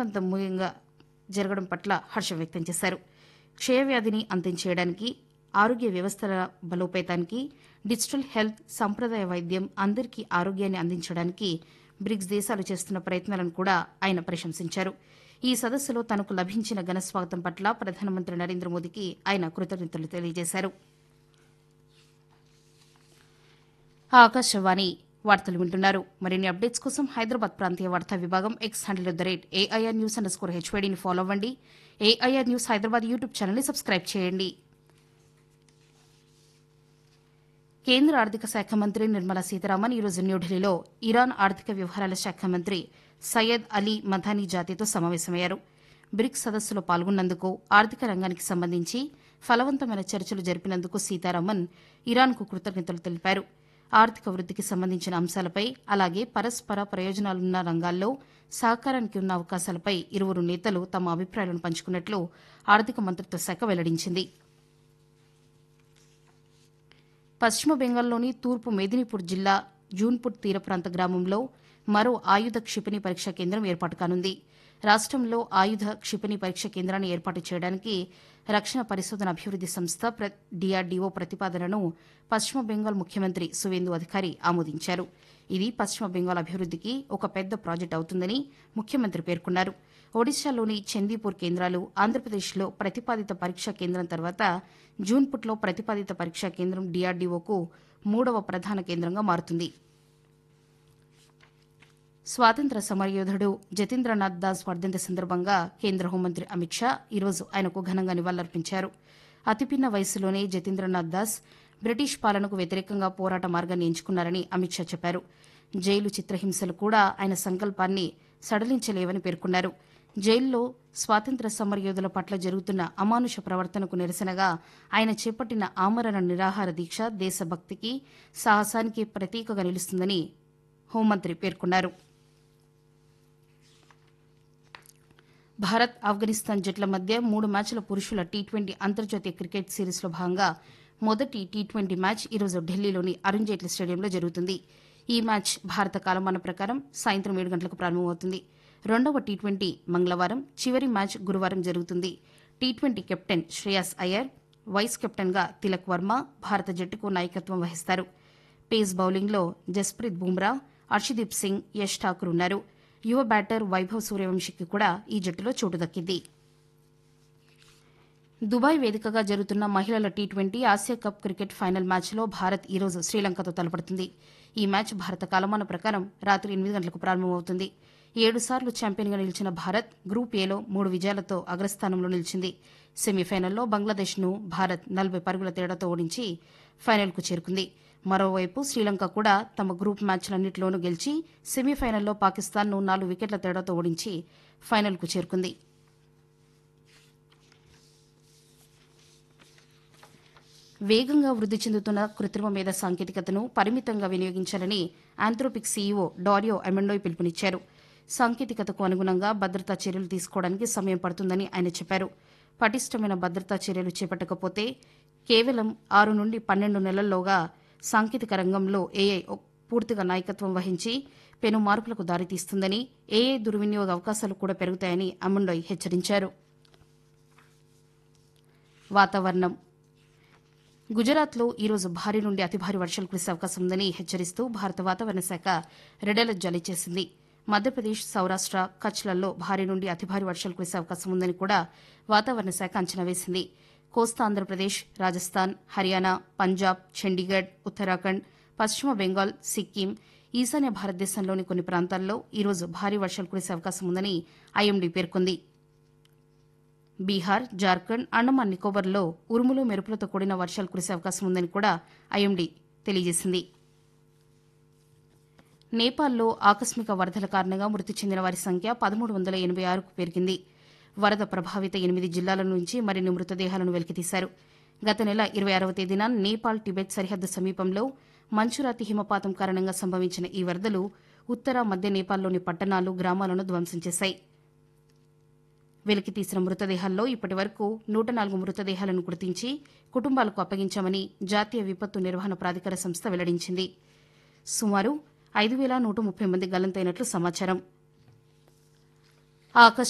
విజయవంతంగా జరగడం పట్ల హర్షం వ్యక్తం చేశారు క్షయవ్యాధిని అంతం చేయడానికి ఆరోగ్య వ్యవస్థల బలోపేతానికి డిజిటల్ హెల్త్ సంప్రదాయ వైద్యం అందరికీ ఆరోగ్యాన్ని అందించడానికి బ్రిక్స్ దేశాలు చేస్తున్న ప్రయత్నాలను కూడా ఆయన ప్రశంసించారు ఈ సదస్సులో తనకు లభించిన ఘన స్వాగతం పట్ల ప్రధానమంత్రి నరేంద్ర మోదీకి ఆయన కృతజ్ఞతలు తెలియజేశారు ఆకాశవాణి వార్తలు వింటున్నారు మరిన్ని అప్డేట్స్ కోసం హైదరాబాద్ ప్రాంతీయ వార్తా విభాగం X handle at the rate AIR news underscore హెచ్వైడీని ఫాలో అవ్వండి ఏఐఆర్ న్యూస్ హైదరాబాద్ యూట్యూబ్ ఛానల్ని సబ్స్క్రైబ్ చేయండి కేంద్ర ఆర్థిక శాఖ మంత్రి నిర్మలా సీతారామన్ ఈరోజు న్యూఢిల్లీలో ఇరాన్ ఆర్థిక వ్యవహారాల శాఖ మంత్రి సయ్యద్ అలీ మధానీ జాతితో సమావేశమయ్యారు బ్రిక్స్ సదస్సులో పాల్గొన్నందుకు ఆర్థిక రంగానికి సంబంధించి ఫలవంతమైన చర్చలు జరిపినందుకు సీతారామన్ ఇరాన్కు కృతజ్ఞతలు తెలిపారు ఆర్థిక వృద్దికి సంబంధించిన అంశాలపై అలాగే పరస్పర ప్రయోజనాలున్న రంగాల్లో సహకారానికి ఉన్న అవకాశాలపై ఇరువురు నేతలు తమ అభిప్రాయాలను పంచుకున్నట్లు ఆర్థిక మంత్రిత్వ శాఖ వెల్లడించింది పశ్చిమ బెంగాల్లోని తూర్పు మేదినీపూర్ జిల్లా జూన్పుట్ తీర ప్రాంత గ్రామంలో మరో ఆయుధ క్షిపణి పరీక్షా కేంద్రం ఏర్పాటు కానుంది రాష్టంలో ఆయుధ క్షిపణి పరీక్ష కేంద్రాన్ని ఏర్పాటు చేయడానికి రక్షణ పరిశోధన అభివృద్ది సంస్థ ప్ర- డీఆర్డీఓ ప్రతిపాదనను పశ్చిమ బెంగాల్ ముఖ్యమంత్రి సువేందు అధికారి ఆమోదించారు ఇది పశ్చిమ బెంగాల్ అభివృద్దికి ఒక పెద్ద ప్రాజెక్టు అవుతుందని ముఖ్యమంత్రి పేర్కొన్నారు ఒడిశాలోని చందీపూర్ కేంద్రాలు ఆంధ్రప్రదేశ్లో ప్రతిపాదిత పరీక్షా కేంద్రం తర్వాత జూన్పుట్లో ప్రతిపాదిత పరీక్షా కేంద్రం డీఆర్డీఓకు మూడవ ప్రధాన కేంద్రంగా మారుతుంది స్వాతంత్ర సమరయోధుడు జతీంద్రనాథ్ దాస్ వర్ధంతి సందర్భంగా కేంద్ర హోంమంత్రి అమిత్ షా ఈరోజు ఆయనకు ఘనంగా నివాళులర్పించారు అతిపిన్న వయసులోనే జతీంద్రనాథ్ దాస్ బ్రిటిష్ పాలనకు వ్యతిరేకంగా పోరాట మార్గాన్ని ఎంచుకున్నారని అమిత్ షా చెప్పారు జైలు చిత్రహింసలు కూడా ఆయన సంకల్పాన్ని సడలించలేవని పేర్కొన్నారు జైల్లో స్వాతంత్ర సమరయోధుల పట్ల జరుగుతున్న అమానుష ప్రవర్తనకు నిరసనగా ఆయన చేపట్టిన ఆమరణ నిరాహార దీక్ష దేశభక్తికి సాహసానికి ప్రతీకగా నిలుస్తుందని హోంమంత్రి పేర్కొన్నారు భారత్ ఆఫ్ఘనిస్తాన్ జట్ల మధ్య మూడు మ్యాచ్ల పురుషుల టీ ట్వంటీ అంతర్జాతీయ క్రికెట్ సిరీస్లో భాగంగా మొదటి టీ ట్వంటీ మ్యాచ్ ఈరోజు ఢిల్లీలోని అరుణ్ జైట్లీ స్టేడియంలో జరుగుతుంది ఈ మ్యాచ్ భారత కాలమాన ప్రకారం సాయంత్రం ఏడు గంటలకు ప్రారంభమవుతుంది రెండవ టీ ట్వంటీ మంగళవారం చివరి మ్యాచ్ గురువారం జరుగుతుంది T twenty captain Shreyas Iyer vice కెప్టెన్గా తిలక్ వర్మ భారత జట్టుకు నాయకత్వం వహిస్తారు పేస్ బౌలింగ్లో జస్ప్రీత్ బుమ్రా హర్షదీప్ సింగ్ యష్ ఠాకూర్ ఉన్నారు యువ బ్యాటర్ వైభవ్ సూర్యవంశీకి కూడా ఈ జట్టులో చోటు దక్కింది దుబాయ్ వేదికగా జరుగుతున్న మహిళల T twenty Asia cup cricket final మ్యాచ్లో భారత్ ఈరోజు శ్రీలంకతో తలపడుతుంది ఈ మ్యాచ్ భారత కాలమాన ప్రకారం రాత్రి ఎనిమిది గంటలకు ప్రారంభమవుతుంది ఏడుసార్లు ఛాంపియన్గా నిలిచిన భారత్ గ్రూప్ ఏలో మూడు విజయాలతో అగ్రస్థానంలో నిలిచింది సెమీఫైనల్లో బంగ్లాదేశ్ను భారత్ నలభై పరుగుల తేడాతో ఓడించి ఫైనల్కు చేరుకుంది మరోవైపు శ్రీలంక కూడా తమ గ్రూప్ మ్యాచ్లన్నింటిలోనూ గెలిచి సెమీఫైనల్లో పాకిస్తాన్ను నాలుగు వికెట్ల తేడాతో ఓడించి ఫైనల్కు చేరుకుంది వేగంగా వృద్ది చెందుతున్న కృత్రిమ మేధ సాంకేతికతను పరిమితంగా వినియోగించాలని ఆంథ్రోపిక్ సీఈఓ డారియో ఎమెండోయ్ పిలుపునిచ్చారు సాంకేతికతకు అనుగుణంగా భద్రతా చర్యలు తీసుకోవడానికి సమయం పడుతుందని ఆయన చెప్పారు పటిష్టమైన భద్రతా చర్యలు చేపట్టకపోతే కేవలం ఆరు నుండి పన్నెండు నెలల్లోగా సాంకేతిక రంగంలో ఏఐ పూర్తిగా నాయకత్వం వహించి పెను మార్పులకు దారితీస్తుందని ఏఐ దుర్వినియోగ అవకాశాలు కూడా పెరుగుతాయని అమండోయ్ హెచ్చరించారు వాతావరణం గుజరాత్లో ఈరోజు భారీ నుండి అతి భారీ వర్షాలు కురిసే అవకాశం ఉందని హెచ్చరిస్తూ భారత వాతావరణ శాఖ రెడ్ అలర్ట్ జారీ చేసింది మధ్యప్రదేశ్ సౌరాష్ట్ర కచ్లలో భారీ నుండి అతి భారీ వర్షాలు కురిసే అవకాశం ఉందని కూడా వాతావరణ శాఖ అంచనా వేసింది కోస్తా ఆంధ్రప్రదేశ్ రాజస్థాన్ హర్యానా పంజాబ్ చండీగఢ్ ఉత్తరాఖండ్ పశ్చిమ బెంగాల్ సిక్కిం ఈశాన్య భారతదేశంలోని కొన్ని ప్రాంతాల్లో ఈరోజు భారీ వర్షాలు కురిసే అవకాశం ఉందని ఐఎండీ పేర్కొంది బీహార్ జార్ఖండ్ అండమాన్ నికోబార్లో ఉరుములు మెరుపులతో కూడిన వర్షాలు కురిసే అవకాశం ఉందని కూడా ఐఎండీ తెలియజేసింది నేపాల్లో ఆకస్మిక వరదల కారణంగా మృతి చెందిన వారి సంఖ్య పదమూడు వందల ఎనభై ఆరుకు పెరిగింది వరద ప్రభావిత ఎనిమిది జిల్లాల నుంచి మరిన్ని మృతదేహాలను వెలికితీశారు గత నెల ఇరవై ఆరవ తేదీన నేపాల్ టిబెట్ సరిహద్దు సమీపంలో మంచురాతి హిమపాతం కారణంగా సంభవించిన ఈ వరదలు ఉత్తర మధ్య నేపాల్లోని పట్టణాలు గ్రామాలను ధ్వంసం చేశాయి వెలికితీసిన మృతదేహాల్లో ఇప్పటి వరకు నూట నాలుగు మృతదేహాలను గుర్తించి కుటుంబాలకు అప్పగించామని జాతీయ విపత్తు నిర్వహణ ప్రాధికార సంస్థ వెల్లడించింది సుమారు ఐదు వేల నూట ముప్పై మంది గల్లంతైనట్లు సమాచారం ఆకాశ